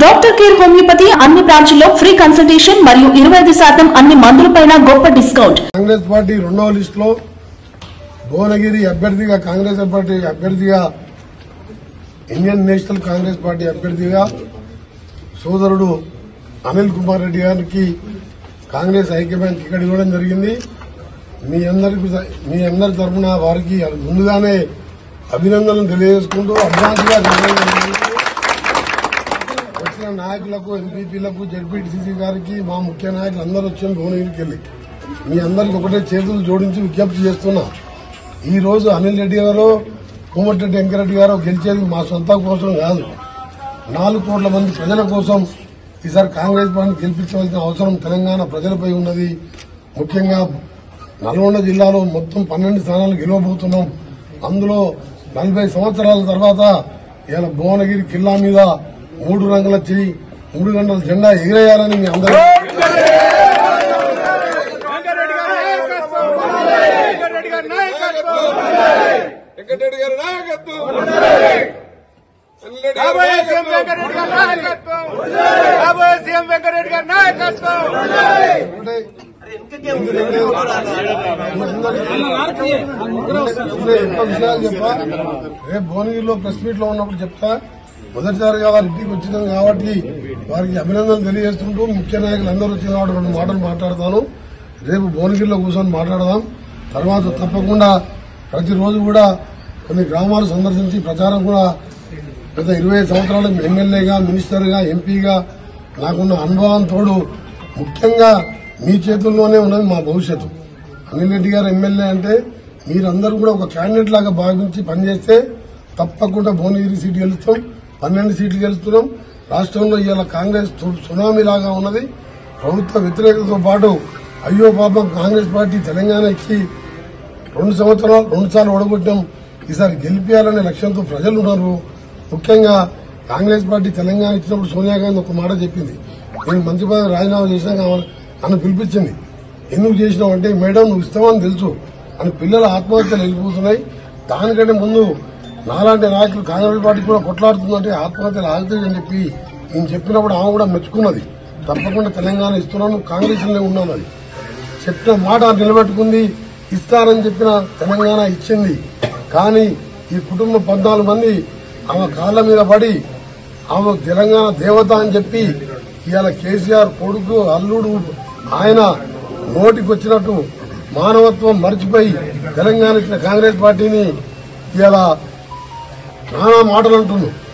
Doctor care homeopathy అన్ని బ్రాంచ్ల్లో free consultation మరియు ఇరవై ఐదు శాతం అన్ని మందులపైన గొప్ప డిస్కౌంట్ కాంగ్రెస్ పార్టీ రెండవ లిస్ట్ లో భువనగిరి అభ్యర్థిగా కాంగ్రెస్ పార్టీ అభ్యర్థిగా ఇండియన్ నేషనల్ కాంగ్రెస్ పార్టీ అభ్యర్థిగా సోదరుడు అనిల్ కుమార్ రెడ్డి గారికి కాంగ్రెస్ హైకమాండ్ టికెట్ ఇవ్వడం జరిగింది మీ అందరికి మీ అందరి తరఫున వారికి ముందుగానే అభినందనలు తెలియజేసుకుంటూ అడ్వాన్స్ గా వచ్చిన నాయకులకు ఎంపీపీలకు జడ్పీటీసీ గారికి మా ముఖ్య నాయకులు అందరూ వచ్చిన భువనగిరికి వెళ్ళి మీ అందరికి ఒకటే చేతులు జోడించి విజ్ఞప్తి చేస్తున్నా ఈ రోజు అనిల్ రెడ్డి గారు కోమటిరెడ్డి వెంకరెడ్డి గారు గెలిచేది మా సొంత కోసం కాదు నాలుగు కోట్ల మంది ప్రజల కోసం ఈసారి కాంగ్రెస్ పార్టీని గెలిపించవలసిన అవసరం తెలంగాణ ప్రజలపై ఉన్నది ముఖ్యంగా నల్గొండ జిల్లాలో మొత్తం పన్నెండు స్థానాలు గెలవబోతున్నాం అందులో నలభై సంవత్సరాల తర్వాత ఇలా భువనగిరి కిల్లా మీద మూడు రంగుల చెయ్యి మూడు గంటల జెండా ఎగిరేయాలని మీ అందరూ వెంకటరెడ్డి గారి నాయకత్వం వెంకటరెడ్డి గారి నాయకత్వం వెంకటరెడ్డి గారి నాయకత్వం అనిల్ రెడ్డి గారి రాబోయే సీఎం నాయకత్వం. వెంకటరెడ్డి గారి నాయకత్వం రాబోయే సీఎం వెంకటరెడ్డి గారి నాయకత్వం ఒకటే ఎందుకంటే మీ అందరికీ ఇప్పుడే ఎక్కువ విషయాలు చెప్పా రేపు భువనగిరిలో ప్రెస్ మీట్ లో ఉన్నప్పుడు చెప్తా మొదటిసారిగా వారి ఇంటికి వచ్చినాం కాబట్టి వారికి అభినందనలు తెలియజేస్తుంటూ ముఖ్య నాయకులు అందరూ వచ్చిన కాబట్టి రెండు మాటలు మాట్లాడతాను రేపు భువనగిరిలో కూర్చొని మాట్లాడదాం తర్వాత తప్పకుండా ప్రతిరోజు కూడా కొన్ని గ్రామాలు సందర్శించి ప్రచారం కూడా గత ఇరవై సంవత్సరాలు ఎమ్మెల్యేగా మినిస్టర్గా ఎంపీగా నాకున్న అనుభవం తోడు ముఖ్యంగా మీ చేతుల్లోనే ఉన్నది మా భవిష్యత్తు అనిల్ రెడ్డి గారు ఎమ్మెల్యే అంటే మీరందరూ కూడా ఒక క్యాండిడేట్ లాగా భావించి పనిచేస్తే తప్పకుండా భువనగిరి సీటు గెలుస్తాం పన్నెండు సీట్లు గెలుస్తున్నాం రాష్ట్రంలో ఇవాళ కాంగ్రెస్ సు- సునామీ లాగా ఉన్నది ప్రభుత్వ వ్యతిరేకతతో పాటు అయ్యో పాపం కాంగ్రెస్ పార్టీ తెలంగాణ ఇచ్చి రెండు సంవత్సరాలు రెండు సార్లు ఓడగొట్టాం ఈసారి గెలిపించాలనే లక్ష్యంతో ప్రజలు ఉన్నారు ముఖ్యంగా కాంగ్రెస్ పార్టీ తెలంగాణ ఇచ్చినప్పుడు సోనియా గాంధీ ఒక మాట చెప్పింది నేను మంత్రి పదవి రాజీనామా చేసినాక ఆమె నన్ను పిలిపించింది ఎందుకు చేసినావు అంటే మేడం నువ్వు ఇస్తామని తెలుసు అని పిల్లల ఆత్మహత్యలు వెళ్ళిపోతున్నాయి దానికంటే ముందు నాలాంటి నాయకులు కాంగ్రెస్ పార్టీ కూడా కొట్లాడుతుందంటే ఆత్మహత్యలు ఆగుతాయని చెప్పి నేను చెప్పినప్పుడు ఆమె కూడా మెచ్చుకున్నది తప్పకుండా తెలంగాణ ఇస్తున్నాను కాంగ్రెస్ లోనే ఉన్నాను అది చెప్పిన మాట నిలబెట్టుకుంది ఇస్తారని చెప్పిన తెలంగాణ ఇచ్చింది కానీ ఈ కుటుంబం పద్నాలుగు మంది ఆమె కాళ్ళ మీద పడి ఆమె తెలంగాణ దేవత అని చెప్పి ఇవాళ కేసీఆర్ కొడుకు అల్లుడు ఆయన నోటికి వచ్చినట్టు మానవత్వం మర్చిపోయి తెలంగాణ ఇచ్చిన కాంగ్రెస్ పార్టీని ఇవాళ నానా మాటలు అంటున్నాం